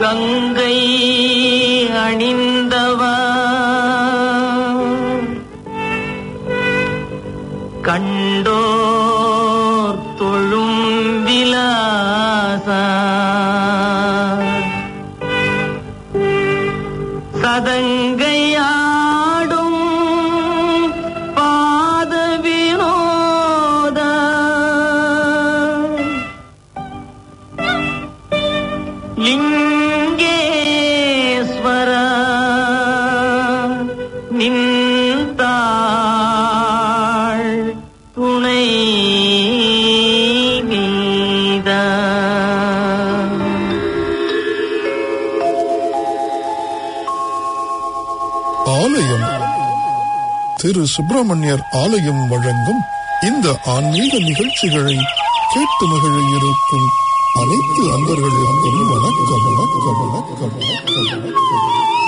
கங்கை அணிந்தவா கண்டோர் தொழும் விலாசா சதங்கையாடும் பாத வினோத லிங்கேஸ்வர நின்றாள் துணை மீதா ஆலயம் திரு சுப்பிரமணியர் ஆலயம் வழங்கும் இந்த ஆன்மீக நிகழ்ச்சிகளை கேட்டு மகிழ இருக்கும் அனைத்து அன்பர்களுக்கும் வணக்கம் வணக்கம் வணக்கம் வணக்கம் வணக்கம்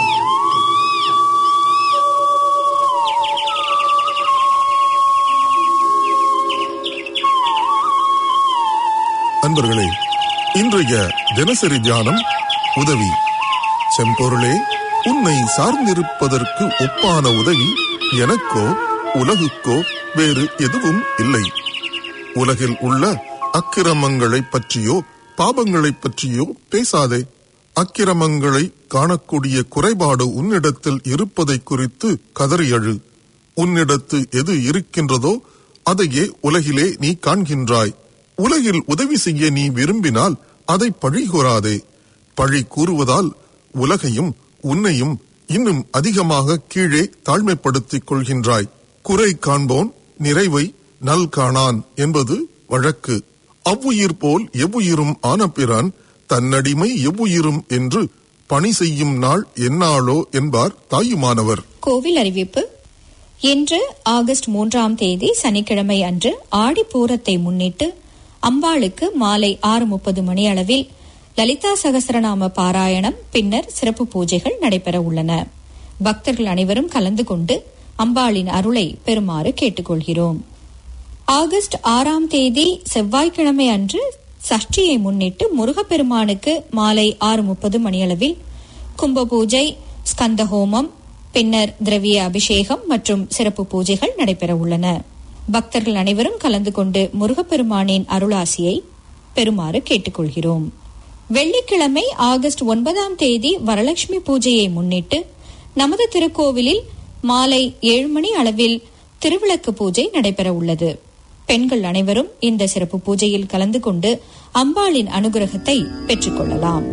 அன்பர்களே இன்றைய தினசரி தியானம் உதவி செம்பொருளே உன்னை சார்ந்திருப்பதற்கு ஒப்பான உதவி எனக்கோ உலகுக்கோ வேறு எதுவும் இல்லை உலகில் உள்ள அக்கிரமங்களைப் பற்றியோ பாபங்களைப் பற்றியோ பேசாதே அக்கிரமங்களை காணக்கூடிய குறைபாடு உன்னிடத்தில் இருப்பதை குறித்து கதறியழு உன்னிடத்து எது இருக்கின்றதோ அதையே உலகிலே நீ காண்கின்றாய் உலகில் உதவி செய்ய நீ விரும்பினால் அதை பழி கூறாதே பழி கூறுவதால் உலகையும் உன்னையும் இன்னும் அதிகமாக கீழே தாழ்மைப்படுத்திக் கொள்கின்றாய் குறை காண்போன் நிறைவை நல் காணான் என்பது வழக்கு அவ்வுயிர் போல் எவ்வுயிரும் ஆன பிறான் தன்னடிமை எவ்வுயிரும் என்று பணி செய்யும் நாள் எந்நாளோ என்பார் தாயுமானவர் கோவில் அறிவிப்பு இன்று ஆகஸ்ட் மூன்றாம் தேதி சனிக்கிழமை அன்று ஆடிப்பூரத்தை முன்னிட்டு அம்பாளுக்கு மாலை ஆறு முப்பது மணி அளவில் லலிதா சகசரநாம பாராயணம் பின்னர் சிறப்பு பூஜைகள் நடைபெற உள்ளன பக்தர்கள் அனைவரும் கலந்து கொண்டு அம்பாளின் அருளை பெறுமாறு கேட்டுக்கொள்கிறோம் ஆகஸ்ட் ஆறாம் தேதி செவ்வாய்க்கிழமை அன்று சஷ்டியை முன்னிட்டு முருகப்பெருமானுக்கு மாலை ஆறு முப்பது மணியளவில் கும்ப பூஜை ஸ்கந்த ஹோமம் பின்னர் திரவிய அபிஷேகம் மற்றும் சிறப்பு பூஜைகள் நடைபெற உள்ளன பக்தர்கள் அனைவரும் கலந்து கொண்டு முருகப்பெருமானின் அருளாசியை பெறுமாறு கேட்டுக்கொள்கிறோம் வெள்ளிக்கிழமை ஆகஸ்ட் ஒன்பதாம் தேதி வரலட்சுமி பூஜையை முன்னிட்டு நமது திருக்கோவிலில் மாலை ஏழு மணி அளவில் திருவிளக்கு பூஜை நடைபெற உள்ளது பெண்கள் அனைவரும் இந்த சிறப்பு பூஜையில் கலந்து கொண்டு அம்பாளின் அனுகிரகத்தை பெற்றுக்கொள்ளலாம்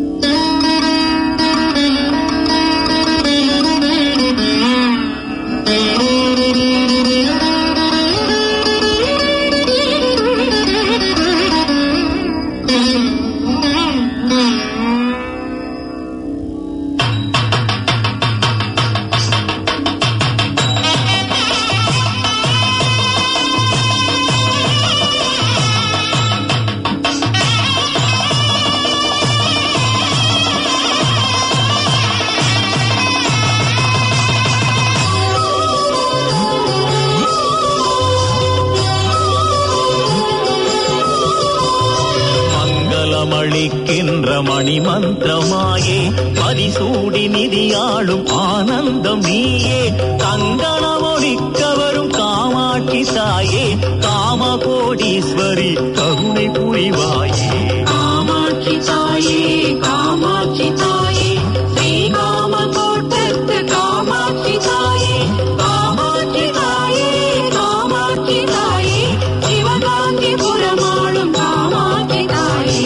மங்களமளிக்கின்ற மணிமந்திரமாயே மதிசூடி நிதியாளும் ஆனந்தம் நீயே கங்கணமொழிக்க வரும் காமாட்சி தாயே காமகோடீஸ்வரி கருணை புரிவாயே காமாட்சி தாயே காமாட்சி தாயே ஸ்ரீகாம கோட்டத்து காமாட்சி தாயே காமாட்சி தாயே காமாட்சி தாயே சிவகாந்திபுரமாளும் காமாட்சி தாயே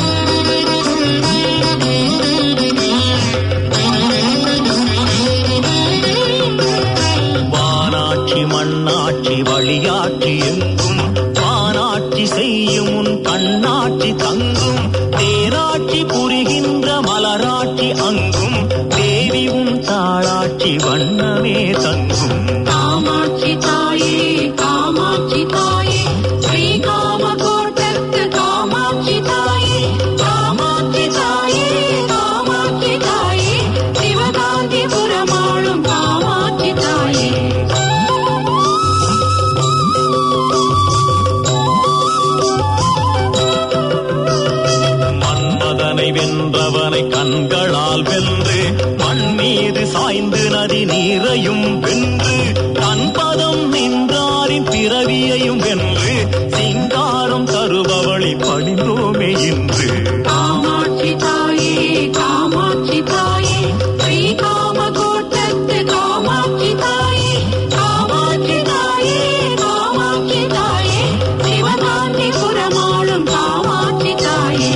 வானாட்சி மண்ணாட்சி வழியாட்சி எங்கும் வானாட்சி செய்யும் உன் கண்ணாட்சி தங்கும் தேராட்சி புரிகின்ற மலராட்சி அங்கும் தேவி உன் தாளாட்சி வண்ணமே தங்கும் காமாட்சி தாயே காமாட்சி தாயே ஸ்ரீகாம கோட்டத்து காமாட்சி தாயே காமாட்சி தாயே காமாட்சி தாயே சிவகாந்திபுரமாளும் காமாட்சி தாயே மன்மதனை வென்றவனை கண்களால் வென்று மண் மீது சாய்ந்து நதி நீரையும் வென்று தன்பதம் நின்றாரின் பிறவியையும் வென்று சிங்காரம் தருபவளை பணிந்தோமே இன்று காமாட்சி தாயே காமாட்சி தாயே ஸ்ரீ காமகோட்டத்து காமாட்சி தாயே காமாட்சி தாயே காமாட்சி தாயே சிவகாந்தி புறமாளும் காமாட்சி தாயே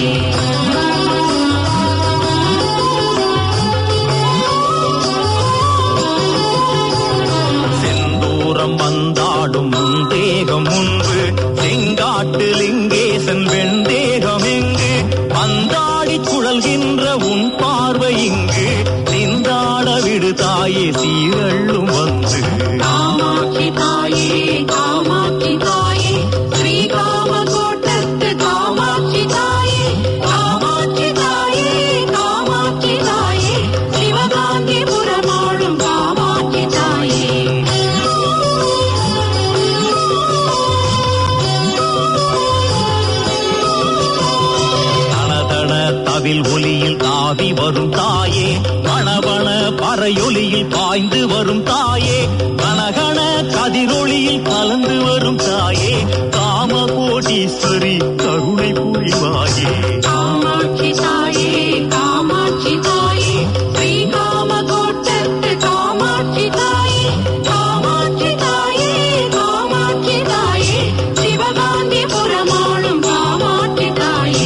செந்தூரம் வந்தாடும் உன் தேகம் முன்பு செங்காட்டு லிங்கேசன் வெண்தேகம் எங்கு பந்தாடி சுழல்கின்ற உன் பார்வை இங்கு சிந்தாட விடு தாயே சீரள்ளும் வந்து காமாட்சி தாயே காமாட்சி தாயே ஸ்ரீ காமகோட்டத்து காமாட்சி தாயே காமாட்சி தாயே காமாட்சி தாயே சிவகாந்தி புறமாளும் காமாட்சி தாயே தனதன தவில் ஒலியில் தாவி வரும் தாயே மணவன பறையொலியில் பாய்ந்து வரும் தாயே கனகன கதிரொளியில் கலந்து வரும் தாயே காமகோடீஸ்வரி கருணை புரிவாயே காமாட்சி தாயே காமாட்சி தாயே ஸ்ரீ காமகோட்டத்து காமாட்சி தாயே காமாட்சி தாயே காமாட்சி தாயே சிவகாந்தி புறமாளும் காமாட்சி தாயே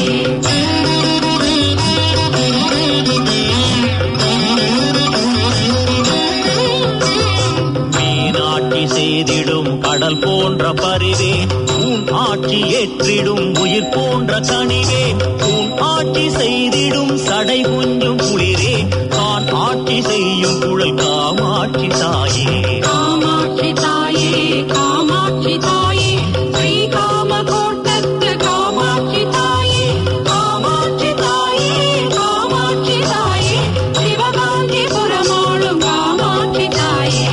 மீனாட்சி செய்திடும் கடல் போன்ற பரிவே உன் ஆட்சி ஏற்றிடும் உயிர் போன்ற கனிவே உன் ஆட்சி செய்திடும் சடை கொஞ்சம் குளிரே தான் ஆட்சி செய்யும் குழல் காமாட்சி தாயே காமாட்சி தாயே காமாட்சி தாயே ஸ்ரீ காமகோட்டத்து காமாட்சி தாயே காமாட்சி தாயே காமாட்சி தாயே சிவகாந்தி புறமாளும் காமாட்சி தாயே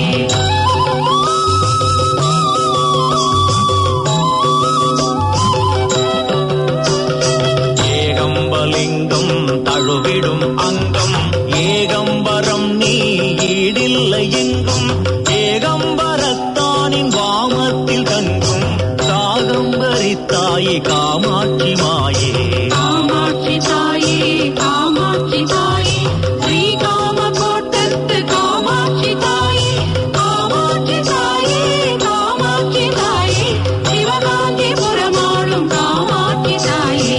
ஏகம்பலிங்கம் தழுவிடும் அங்கம் ஏகம்பரம் நீ ஈடில்லை எங்கும் ஏகம்பரத்தானின் வாமத்தில் தங்கும் காகம்பரித்தாயே காமாட்சி மாயே காமாட்சி தாயே காமாட்சி தாயே ஸ்ரீ காமகோட்டத்து காமாட்சி தாயே காமாட்சி தாயே காமாட்சி தாயே சிவகாந்தி புறமாளும் காமாட்சி தாயே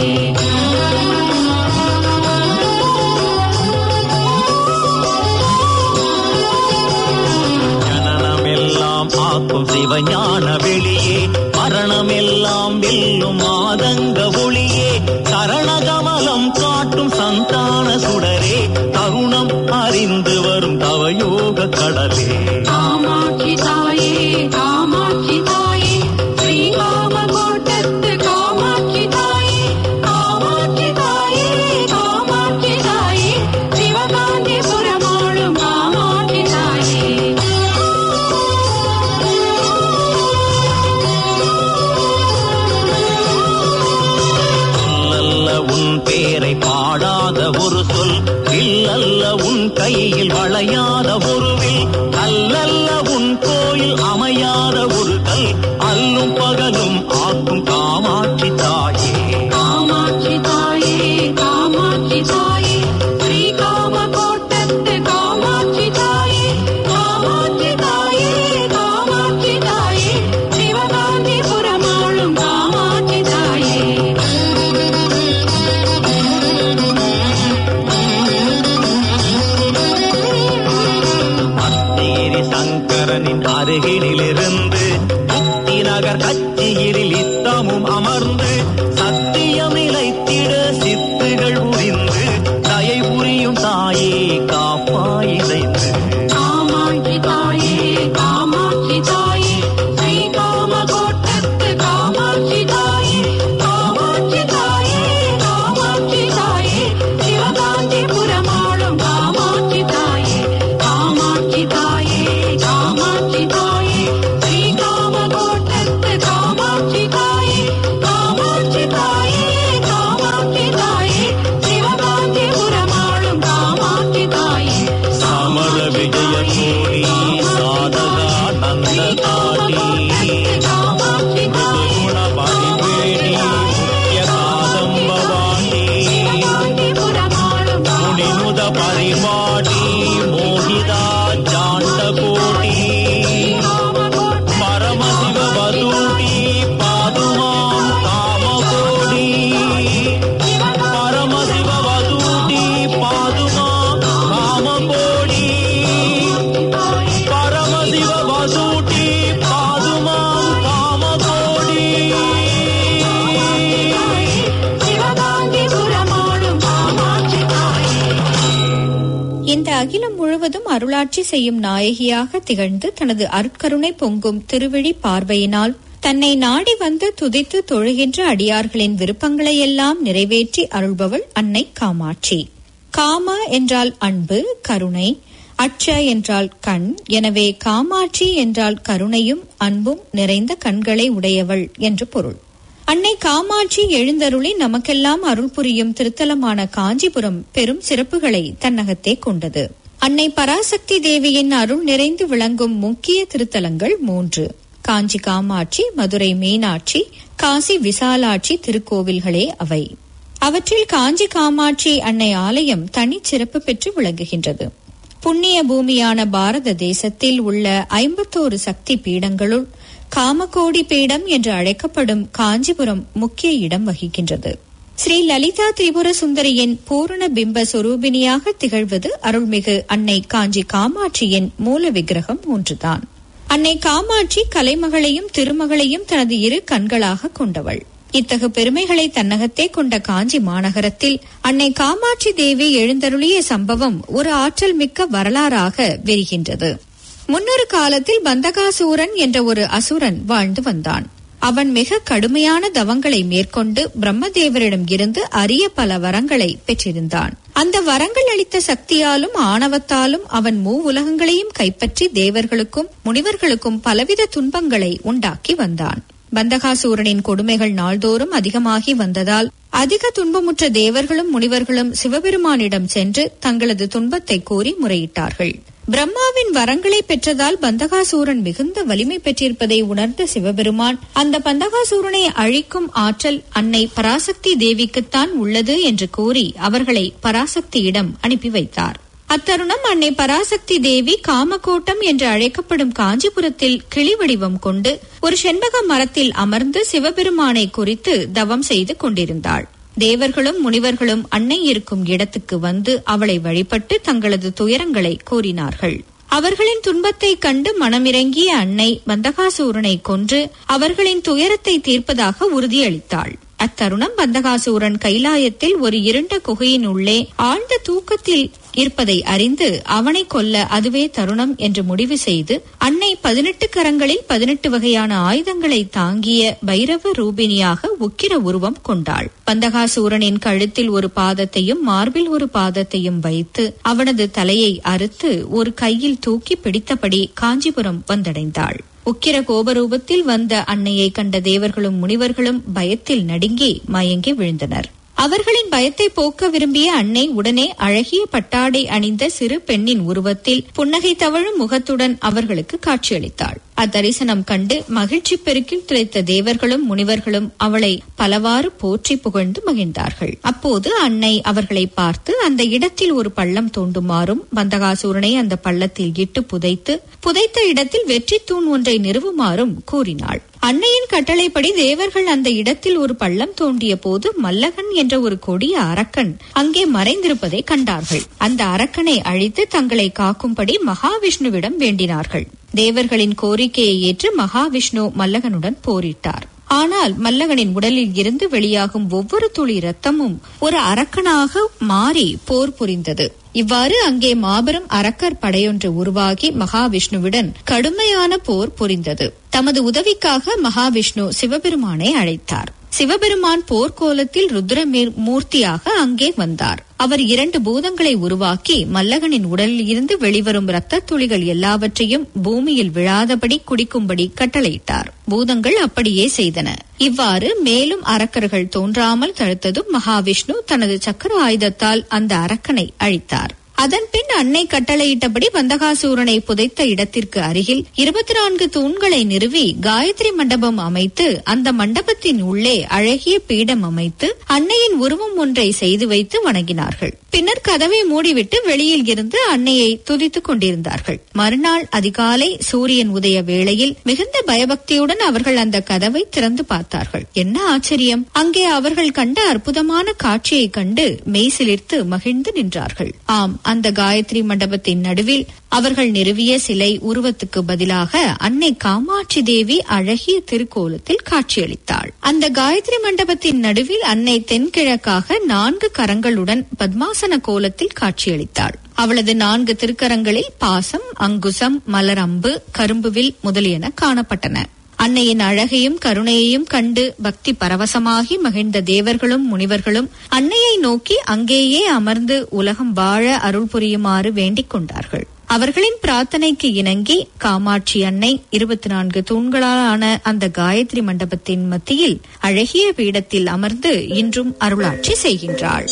ஜனனமெல்லாம் ஆக்கும் சிவஞான வெளியே மரணமெல்லாம் வெல்லும் மாதங்க ஒளியே சரணகமலம் காட்டும் சந்தான சுடரே தருணம் அறிந்து வரும் தவயோக கடலே காமாட்சி தாயே காமாட்சி தாயே ஸ்ரீ காமகோட்டத்து காமாட்சி தாயே காமாட்சி தாயே காமாட்சி தாயே சிவகாந்தி புறமாளும் காமாட்சி தாயே சொல்லல்ல உன் பேரை பாடாத ஒரு சொல் இல்லல்ல உன் கையில் வளையாத ஒரு வில் கல்லல்ல உன் கோயில் அமையாத ஒரு கல் அல்லும் பகலும் ஆக்கும் காமாட்சி தாயே காமாட்சி தாயே காமாட்சி தாயே ஸ்ரீ காமகோட்டத்து காமாட்சி தாயே காமாட்சி தாயே காமாட்சி தாயே சிவகாந்தி புறமாளும் காமாட்சி தாயே அத்தேரி சங்கரனின் அருகினிலிருந்து முக்தி நகர் கச்சியிரில் இத்தமும் அமர்ந்து சத்தியம் நிலைத்திட சித்துகள் புரிந்து தயை புரியும் தாயே காப்பாயிதைந்து காமாட்சி தாயே காமாட்சி தாயே ஸ்ரீ காமகோட்டத்து காமாட்சி தாயே காமாட்சி தாயே காமாட்சி தாயே சிவகாந்தி புறமாளும் காமாட்சி தாயே காமாட்சி தாயே காமாட்சி தாயே ஸ்ரீ காமகோட்டத்து காமாட்சி தாயே அகிலம் முழுவதும் அருளாட்சி செய்யும் நாயகியாக திகழ்ந்து தனது அருட்கருணை பொங்கும் திருவிழி பார்வையினால் தன்னை நாடி வந்து துதித்து தொழுகின்ற அடியார்களின் விருப்பங்களையெல்லாம் நிறைவேற்றி அருள்பவள் அன்னை காமாட்சி காம என்றால் அன்பு கருணை அச்ச என்றால் கண் எனவே காமாட்சி என்றால் கருணையும் அன்பும் நிறைந்த கண்களை உடையவள் என்று பொருள் அன்னை காமாட்சி எழுந்தருளி நமக்கெல்லாம் அருள் புரியும் திருத்தலமான காஞ்சிபுரம் பெரும் சிறப்புகளை தன்னகத்தே கொண்டது அன்னை பராசக்தி தேவியின் அருள் நிறைந்து விளங்கும் முக்கிய திருத்தலங்கள் மூன்று காஞ்சி காமாட்சி மதுரை மீனாட்சி காசி விசாலாட்சி திருக்கோவில்களே அவை அவற்றில் காஞ்சி காமாட்சி அன்னை ஆலயம் தனிச் சிறப்பு பெற்று விளங்குகின்றது புண்ணிய பூமியான பாரத தேசத்தில் உள்ள ஐம்பத்தோரு சக்தி பீடங்களுள் காமகோடி பீடம் என்று அழைக்கப்படும் காஞ்சிபுரம் முக்கிய இடம் வகிக்கின்றது ஸ்ரீ லலிதா திரிபுர சுந்தரியின் பூரண பிம்ப சொரூபினியாக திகழ்வது அருள்மிகு அன்னை காஞ்சி காமாட்சியின் மூல விக்கிரகம் ஒன்றுதான் அன்னை காமாட்சி கலைமகளையும் திருமகளையும் தனது இரு கண்களாக கொண்டவள் இத்தகு பெருமைகளை தன்னகத்தே கொண்ட காஞ்சி மாநகரத்தில் அன்னை காமாட்சி தேவி எழுந்தருளிய சம்பவம் ஒரு ஆற்றல் மிக்க வரலாறாக விரிகின்றது முன்னொரு காலத்தில் பந்தகாசூரன் என்ற ஒரு அசுரன் வாழ்ந்து வந்தான் அவன் மிக கடுமையான தவங்களை மேற்கொண்டு பிரம்மதேவரிடம் இருந்து அரிய பல வரங்களை பெற்றிருந்தான் அந்த வரங்கள் அளித்த சக்தியாலும் ஆணவத்தாலும் அவன் மூ உலகங்களையும் கைப்பற்றி தேவர்களுக்கும் முனிவர்களுக்கும் பலவித துன்பங்களை உண்டாக்கி வந்தான் பந்தகாசூரனின் கொடுமைகள் நாள்தோறும் அதிகமாகி வந்ததால் அதிக துன்பமுற்ற தேவர்களும் முனிவர்களும் சிவபெருமானிடம் சென்று தங்களது துன்பத்தை கூறி முறையிட்டார்கள் பிரம்மாவின் வரங்களை பெற்றதால் பந்தகாசூரன் மிகுந்த வலிமை பெற்றிருப்பதை உணர்ந்த சிவபெருமான் அந்த பந்தகாசூரனை அழிக்கும் ஆற்றல் அன்னை பராசக்தி தேவிக்குத்தான் உள்ளது என்று கூறி அவர்களை பராசக்தியிடம் அனுப்பி வைத்தார் அத்தருணம் அன்னை பராசக்தி தேவி காமகோட்டம் என்று அழைக்கப்படும் காஞ்சிபுரத்தில் கிளி வடிவம் கொண்டு ஒரு செண்பக மரத்தில் அமர்ந்து சிவபெருமானை குறித்து தவம் செய்து கொண்டிருந்தாள் தேவர்களும் முனிவர்களும் அன்னை இருக்கும் இடத்துக்கு வந்து அவளை வழிபட்டு தங்களது துயரங்களை கூறினார்கள் அவர்களின் துன்பத்தைக் கண்டு மனமிறங்கிய அன்னை பந்தகாசூரனை கொன்று அவர்களின் துயரத்தை தீர்ப்பதாக உறுதியளித்தாள் அத்தருணம் பந்தகாசூரன் கைலாயத்தில் ஒரு இருண்ட குகையின் உள்ளே ஆழ்ந்த தூக்கத்தில் இருப்பதை அறிந்து அவனை கொல்ல அதுவே தருணம் என்று முடிவு செய்து அன்னை பதினெட்டு கரங்களில் பதினெட்டு வகையான ஆயுதங்களை தாங்கிய பைரவ ரூபினியாக உக்கிர உருவம் கொண்டாள் பந்தகாசூரனின் கழுத்தில் ஒரு பாதத்தையும் மார்பில் ஒரு பாதத்தையும் வைத்து அவனது தலையை அறுத்து ஒரு கையில் தூக்கி பிடித்தபடி காஞ்சிபுரம் வந்தடைந்தாள் உக்கிர கோபரூபத்தில் வந்த அன்னையை கண்ட தேவர்களும் முனிவர்களும் பயத்தில் நடுங்கி மயங்கி விழுந்தனர் அவர்களின் பயத்தை போக்க விரும்பிய அன்னை உடனே அழகிய பட்டாடை அணிந்த சிறு பெண்ணின் உருவத்தில் புன்னகை தவழும் முகத்துடன் அவர்களுக்கு காட்சியளித்தாள் அத்தரிசனம் கண்டு மகிழ்ச்சி பெருக்கில் திளைத்த தேவர்களும் முனிவர்களும் அவளை பலவாறு போற்றி புகழ்ந்து மகிழ்ந்தார்கள் அப்போது அன்னை அவர்களை பார்த்து அந்த இடத்தில் ஒரு பள்ளம் தோண்டுமாறும் பந்தகாசூரனை அந்த பள்ளத்தில் இட்டு புதைத்து புதைத்த இடத்தில் வெற்றி தூண் ஒன்றை நிறுவுமாறும் கூறினாள் அன்னையின் கட்டளைப்படி தேவர்கள் அந்த இடத்தில் ஒரு பள்ளம் தோண்டிய போது மல்லகன் என்ற ஒரு கொடிய அரக்கன் அங்கே மறைந்திருப்பதை கண்டார்கள் அந்த அரக்கனை அழித்து தங்களை காக்கும்படி மகாவிஷ்ணுவிடம் வேண்டினார்கள் தேவர்களின் கோரிக்கையை ஏற்று மகாவிஷ்ணு மல்லகனுடன் போரிட்டார் ஆனால் மல்லகனின் உடலில் இருந்து வெளியாகும் ஒவ்வொரு துளி ரத்தமும் ஒரு அரக்கனாக மாறி போர் புரிந்தது இவ்வாறு அங்கே மாபெரும் அரக்கர் படையொன்று உருவாகி மகாவிஷ்ணுவுடன் கடுமையான போர் புரிந்தது தமது உதவிக்காக மகாவிஷ்ணு சிவபெருமானை அழைத்தார் சிவபெருமான் போர்க்கோலத்தில் ருத்ரமீர் மூர்த்தியாக அங்கே வந்தார் அவர் இரண்டு பூதங்களை உருவாக்கி மல்லகனின் உடலில் இருந்து வெளிவரும் இரத்த துளிகள் எல்லாவற்றையும் பூமியில் விழாதபடி குடிக்கும்படி கட்டளையிட்டார் பூதங்கள் அப்படியே செய்தன இவ்வாறு மேலும் அரக்கர்கள் தோன்றாமல் தடுத்ததும் மகாவிஷ்ணு தனது சக்கர ஆயுதத்தால் அந்த அரக்கனை அழித்தார் அதன்பின் அன்னை கட்டளையிட்டபடி வந்தகாசூரனை புதைத்த இடத்திற்கு அருகில் இருபத்தி நான்கு தூண்களை நிறுவி காயத்ரி மண்டபம் அமைத்து அந்த மண்டபத்தின் உள்ளே அழகிய பீடம் அமைத்து அன்னையின் உருவம் ஒன்றை செய்து வைத்து வணங்கினார்கள் பின்னர் கதவை மூடிவிட்டு வெளியில் இருந்து அன்னையை துதித்துக் கொண்டிருந்தார்கள் மறுநாள் அதிகாலை சூரியன் உதய வேளையில் மிகுந்த பயபக்தியுடன் அவர்கள் அந்த கதவை திறந்து பார்த்தார்கள் என்ன ஆச்சரியம் அங்கே அவர்கள் கண்ட அற்புதமான காட்சியைக் கண்டு மெய்சிலிர்த்து மகிழ்ந்து நின்றார்கள் ஆம் அந்த காயத்ரி மண்டபத்தின் நடுவில் அவர்கள் நிறுவிய சிலை உருவத்துக்கு பதிலாக அன்னை காமாட்சி தேவி அழகிய திருக்கோலத்தில் காட்சியளித்தாள் அந்த காயத்ரி மண்டபத்தின் நடுவில் அன்னை தென்கிழக்காக நான்கு கரங்களுடன் பத்மாசன கோலத்தில் காட்சியளித்தாள் அவளது நான்கு திருக்கரங்களில் பாசம் அங்குசம் மலரம்பு கரும்புவில் முதலியன காணப்பட்டன அன்னையின் அழகையும் கருணையையும் கண்டு பக்தி பரவசமாகி மகிழ்ந்த தேவர்களும் முனிவர்களும் அன்னையை நோக்கி அங்கேயே அமர்ந்து உலகம் வாழ அருள் புரியுமாறு வேண்டிக் கொண்டார்கள் அவர்களின் பிரார்த்தனைக்கு இணங்கி காமாட்சி அன்னை இருபத்தி நான்கு தூண்களாலான அந்த காயத்ரி மண்டபத்தின் மத்தியில் அழகிய பீடத்தில் அமர்ந்து இன்றும் அருளாட்சி செய்கின்றாள்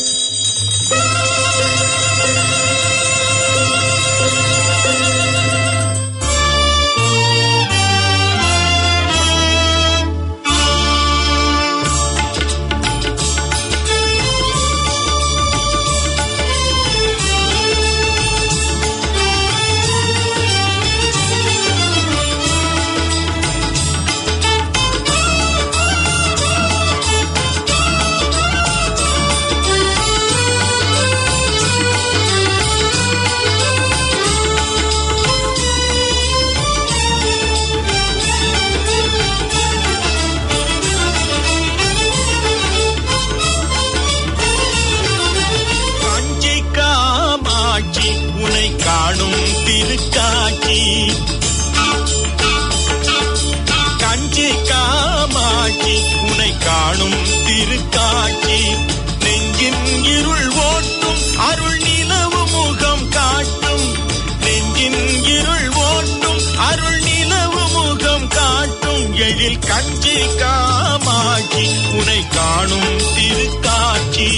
காஞ்சி காமாட்சி உனை காணும் திருக்காட்சி காஞ்சி காமாட்சி உனை காணும் திருக்காட்சி நெஞ்சின் இருள் ஓட்டும் அருள் நிலவு முகம் காட்டும் நெஞ்சின் இருள் ஓட்டும் அருள் நிலவு முகம் காட்டும் எழில் கஞ்சி காமாட்சி உனை காணும் திருக்காட்சி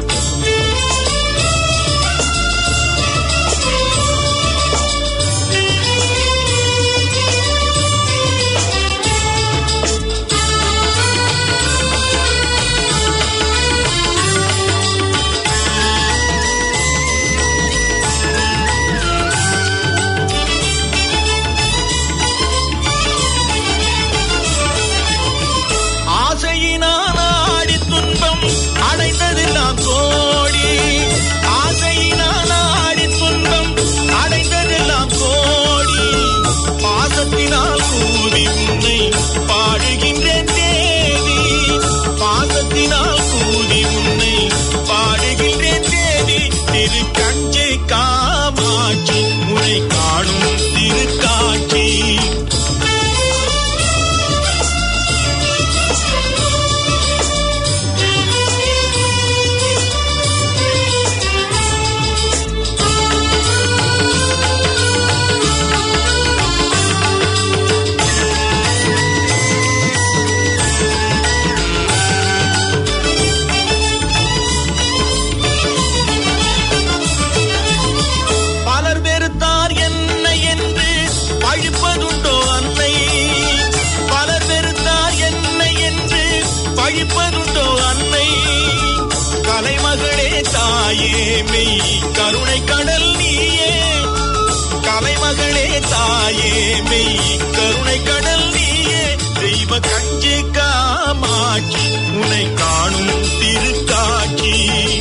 ஆசையினால் ஆடி துன்பம் அடைந்ததெல்லாம் கோடி ஆசையினால் ஆடி துன்பம் அடைந்ததெல்லாம் கோடி பாசத்தினால் கூவி உன்னை பாடுகின்றேன் தேவி பாசத்தினால் கூவி உன்னை பாடுகின்றேன் தேவி திரு கஞ்சை காமாட்சி உன்னை காணும் திருக்காட்சி பலர் வெறுத்தார் என்ன என்று பழிப்பதுண்டோ அன்னை பலர் வெறுத்தார் என்ன என்று பழிப்பதுண்டோ அன்னை கலைமகளே தாயே மெய் கருணை கடல் நீயே கலைமகளே தாயே மெய் கருணை கடல் நீயே தெய்வ கஞ்சி காமாட்சி உனை காணும் திருக்காட்சி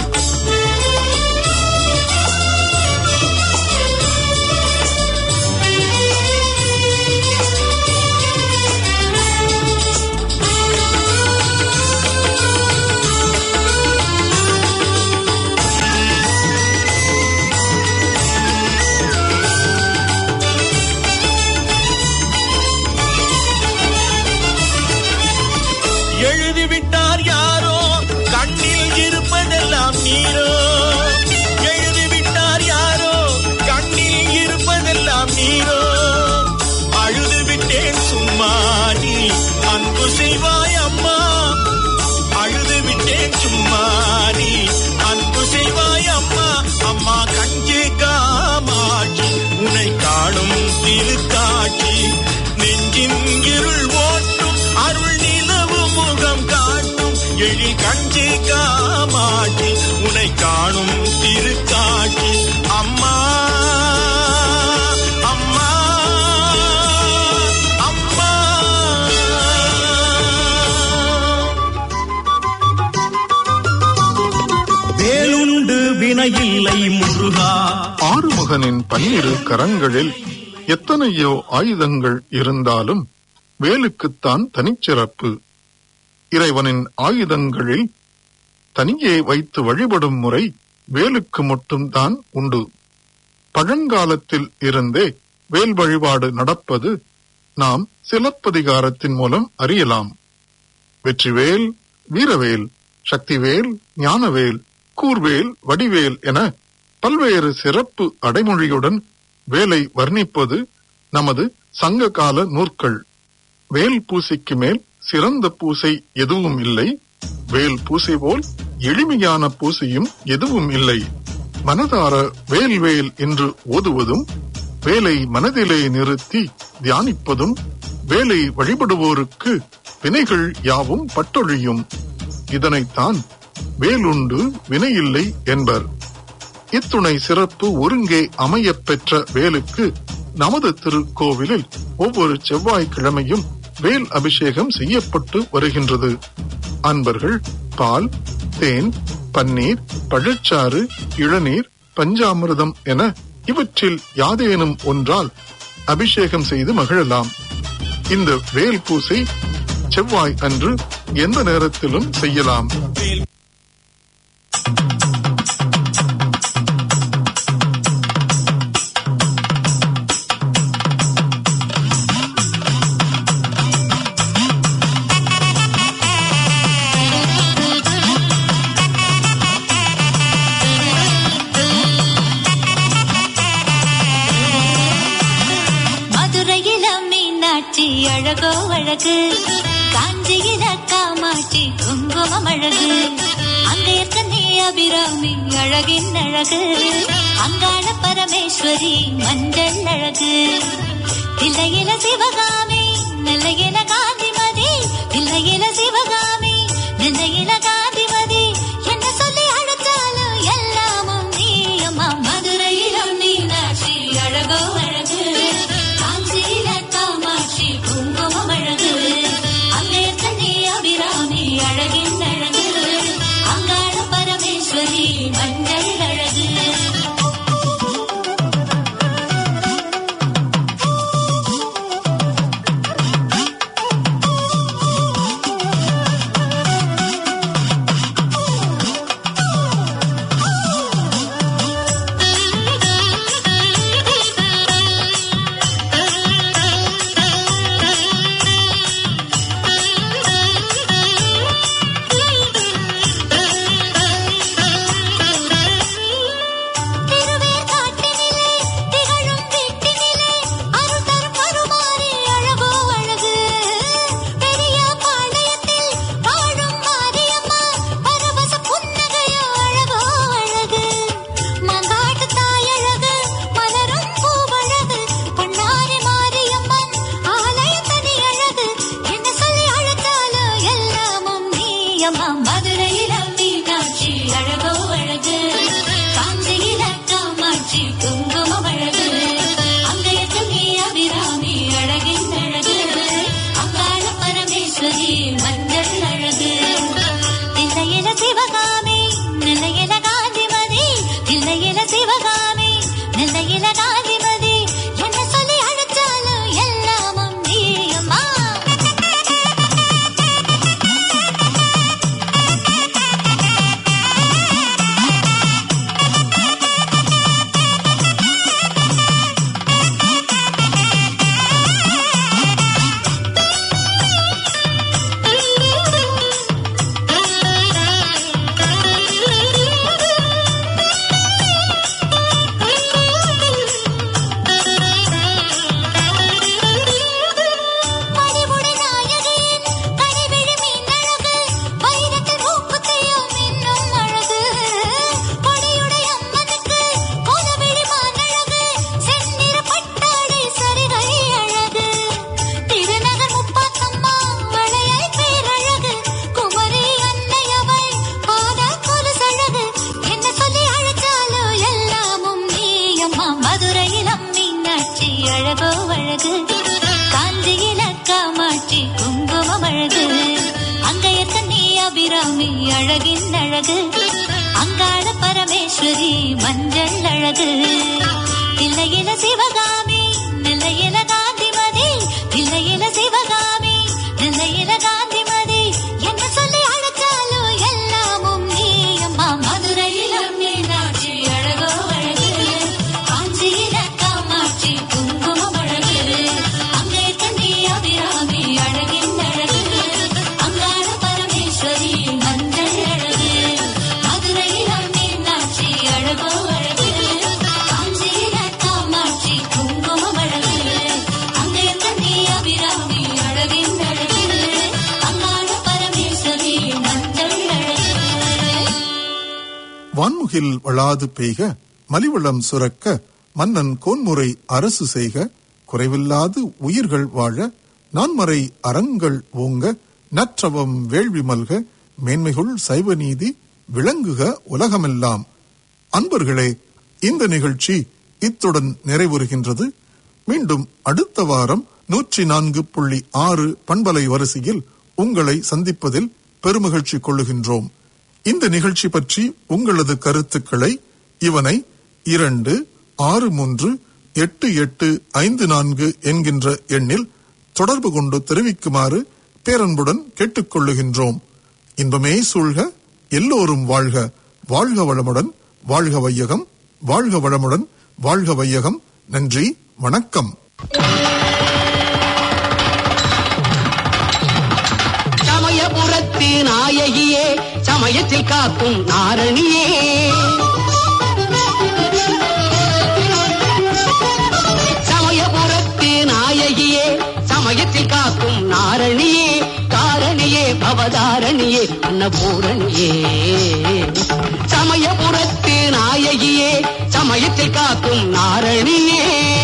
எழுதிவிட்டார் யாரோ கண்ணில் இருப்பதெல்லாம் நீரோ எழுதிவிட்டார் யாரோ கண்ணில் இருப்பதெல்லாம் நீரோ அழுது விட்டேன் சும்மா நீ அன்பு செய்வாய் அம்மா அழுது விட்டேன் சும்மா நீ அன்பு செய்வாய் அம்மா அம்மா கஞ்சி காமாட்சி உன்னை காணும் திருக்காட்சி நெஞ்சின் இருள் ஓட்டும் அருள் நிலவு முகம் காட்டும் எழி கஞ்சி காமாட்சி உன்னை காணும் திருக்காட்சி அம்மா அம்மா அம்மா வேலுண்டு வினையில்லை முருகா ஆறுமுகனின் பன்னிரு கரங்களில் எத்தனையோ ஆயுதங்கள் இருந்தாலும் வேலுக்குத்தான் தனிச்சிறப்பு இறைவனின் ஆயுதங்களில் தனியே வைத்து வழிபடும் முறை வேலுக்கு மட்டும்தான் உண்டு பழங்காலத்தில் இருந்தே வேல் வழிபாடு நடப்பது நாம் சிலப்பதிகாரத்தின் மூலம் அறியலாம் வெற்றிவேல் வீரவேல் சக்திவேல் ஞானவேல் கூர்வேல் வடிவேல் என பல்வேறு சிறப்பு அடைமொழியுடன் வேலை வர்ணிப்பது நமது சங்ககால நூற்கள் வேல் பூசைக்கு மேல் சிறந்த பூசை எதுவும் இல்லை வேல் பூசை போல் எளிமையான பூசையும் எதுவும் இல்லை மனதார வேல் வேல் என்று ஓதுவதும் வேலை மனதிலே நிறுத்தி தியானிப்பதும் வேலை வழிபடுவோருக்கு வினைகள் யாவும் பட்டொழியும் இதனைத்தான் வேலுண்டு வினையில்லை என்பர் இத்துணை சிறப்பு ஒருங்கே அமையப் பெற்ற வேலுக்கு நமது திருக்கோவிலில் ஒவ்வொரு செவ்வாய்க்கிழமையும் வேல் அபிஷேகம் செய்யப்பட்டு வருகின்றது அன்பர்கள் பால் தேன் பன்னீர் பழச்சாறு இளநீர் பஞ்சாமிர்தம் என இவற்றில் யாதேனும் ஒன்றால் அபிஷேகம் செய்து மகிழலாம் இந்த வேல் பூசை செவ்வாய் அன்று எந்த நேரத்திலும் செய்யலாம் மதுரையில மீனாட்சி அழகோ அழகு காஞ்சியில காமாட்சி குங்குமம் அழகு அங்க இருக்க நீ அபிராமி அழகின் அழகு அங்காள பரமேஸ்வரி மஞ்சள் அழகு தில்லையில சிவகாமி நெல்லையில காந்திமதி தில்லையில சிவகாமி நெல்லையில காந்திமதி என்ன சொல்லி அழைச்சாலும் எல்லாமும் நீயம்மா மதுரையில மீனாட்சி அழகோ அழகு காஞ்சியில காமாட்சி குங்குமம் அழகு அங்கே தண்ணி அபிராமி அழகின் அழகு அங்காள பரமேஸ்வரி மஞ்சள் அழகு திருவேற்காட்டினிலே திகழும் வீட்டினிலே அருள் தரும் கருமாரி அழகோ அழகு பெரிய பாளையத்தில் வாழும் மாரியம்மா பரவச புன்னகையோ அழகோ அழகு மங்காட்டு தாயழகு மலரும் பூவழகு பொன்னாரி மாரியம்மன் ஆலய தனி அழகு என்ன சொல்லி அழைத்தாலும் எல்லாமும் நீயம்மா மதுரையில மீனாட்சி அழகோ அழகு காஞ்சியில காமாட்சி குங்குமம் அழகு அங்கைய நீ அபிராமி அழகின் அழகு அங்காள பரமேஸ்வரி மஞ்சள் அழகு தில்லையில சிவகாமி நிலையில காந்திமதி தில்லையில சிவகாமி நிலையில காந்திமதி என்ன சொல்லி அழைச்சாலும் எல்லாமும் நீயம்மா மணிமுடி நாயகியின் கனிவிழி மீனழகு வைரத்தில் மூக்குத்தியும் மின்னும் அழகு கொடியுடை அம்மனுக்கு கோலவிழி மானழகு செந்நிற பட்டாடை சரிகை அழகு திருநகர் முப்பாத்தம்மா வளையல் பேரழகு குமரி அன்னையவை பாத கொலுசழகு என்ன சொல்லி அழைச்சாலும் எல்லாமும் நீயம்மா மதுரையிலம் மீனாட்சி அழகோ அழகு காஞ்சியில காமாட்சி குங்குமம் அழகு அங்கைய கண்ணி அபிராமி அழகின் அழகு அங்காள பரமேஸ்வரி மஞ்சள் அழகு தில்லையில சிவகாமி நிலையில காந்திமதி தில்லையில சிவகாமி நிலையில காந்திமதி என்ன சொல்லி அழைச்சாலும் எல்லாமும் நீயம்மா மதுரையில மீனாட்சி அழகோ அழகு காஞ்சி மூகில் வளாது பெய்க மலிவளம் சுரக்க மன்னன் கோன்முறை அரசு செய்க குறைவில்லாது உயிர்கள் வாழ நான்மறை அறங்கள் ஓங்க நற்றவம் வேள்வி மல்க மேன்மைகுள் சைவ நீதி விளங்குக உலகமெல்லாம் அன்பர்களே இந்த நிகழ்ச்சி இத்துடன் நிறைவுறுகின்றது மீண்டும் அடுத்த வாரம் நூற்றி நான்கு புள்ளி ஆறு பண்பலை வரிசையில் உங்களை சந்திப்பதில் பெருமகிழ்ச்சி கொள்ளுகின்றோம் இந்த நிகழ்ச்சி பற்றி உங்களது கருத்துக்களை இவனை இரண்டு ஆறு மூன்று எட்டு எட்டு ஐந்து நான்கு என்கின்ற எண்ணில் தொடர்பு கொண்டு தெரிவிக்குமாறு பேரன்புடன் கேட்டுக்கொள்ளுகின்றோம் இன்பமே சூழ்க எல்லோரும் வாழ்க வாழ்க வளமுடன் வாழ்க வையகம் வாழ்க வளமுடன் வாழ்க வையகம் நன்றி வணக்கம் சமயபுரத்து நாயகியே சமயத்தில் காக்கும் நாரணியே சமயபுரத்து நாயகியே சமயத்தில் காக்கும் நாரணியே காரணியே பவதாரணியே அன்னபூரணியே சமயபுரத்து நாயகியே சமயத்தில் காக்கும் நாரணியே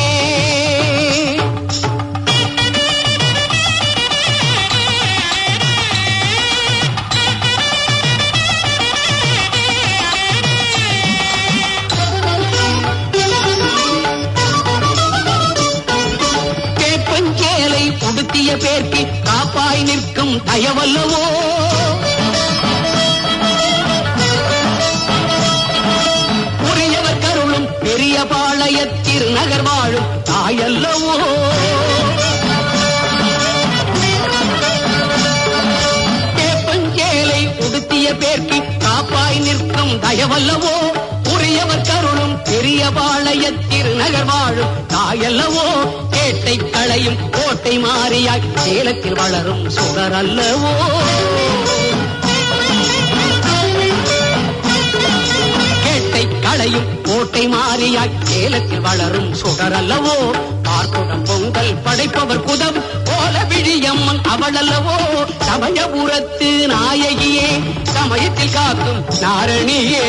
கேப்பஞ்சேலை உடுத்திய பேர்க்கு காப்பாய் நிற்கும் தயவல்லவோ உரியவர் கருளும் பெரிய பாளைய திருநகர் வாழும் தாயல்லவோ கேப்பஞ்சேலை உடுத்திய பேர்க்கு காப்பாய் நிற்கும் தயவல்லவோ உரியவர் கருளும் பெரிய பாளைய திருநகர் வாழும் தாயல்லவோ கேட்டை களையும் கோட்டை மாறியாய் சேலத்தில் வளரும் சுடர் அல்லவோ கேட்டை களையும் கோட்டை மாறியாய் சேலத்தில் வளரும் சுடர் அல்லவோ பார்க்குடம் பொங்கல் படைப்பவர் குதம் போல விழியம்மன் அவள் அல்லவோ சமயபுரத்து நாயகியே சமயத்தில் காக்கும் நாரணியே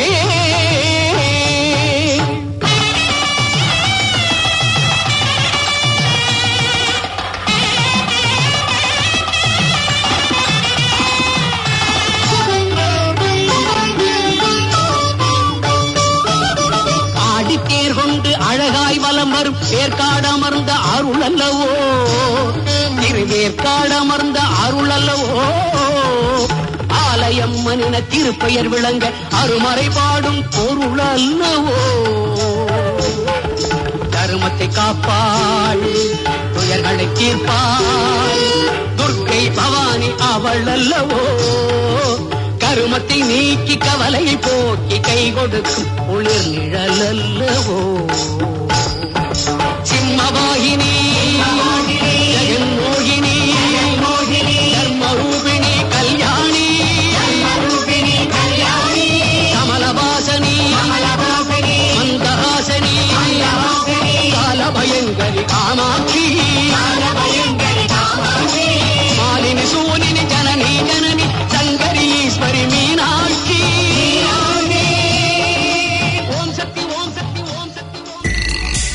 ஆடித்தேர் கொண்டு அழகாய் வலம் வரும் வேர்க்காடமர்ந்த அருள் அல்லவோ திருவேற்காடமர்ந்த அருள் அல்லவோ ஆலயம் மனித திருப்பெயர் விளங்க அருமறை பாடும் பொருள் அல்லவோ தருமத்தை காப்பாள் துயர்களை தீர்ப்பாள் துர்க்கை பவானி அவள் அல்லவோ கருமத்தை நீக்கி கவலை போக்கி கை கொடுக்கும் குளிர் நிழல் அல்லவோ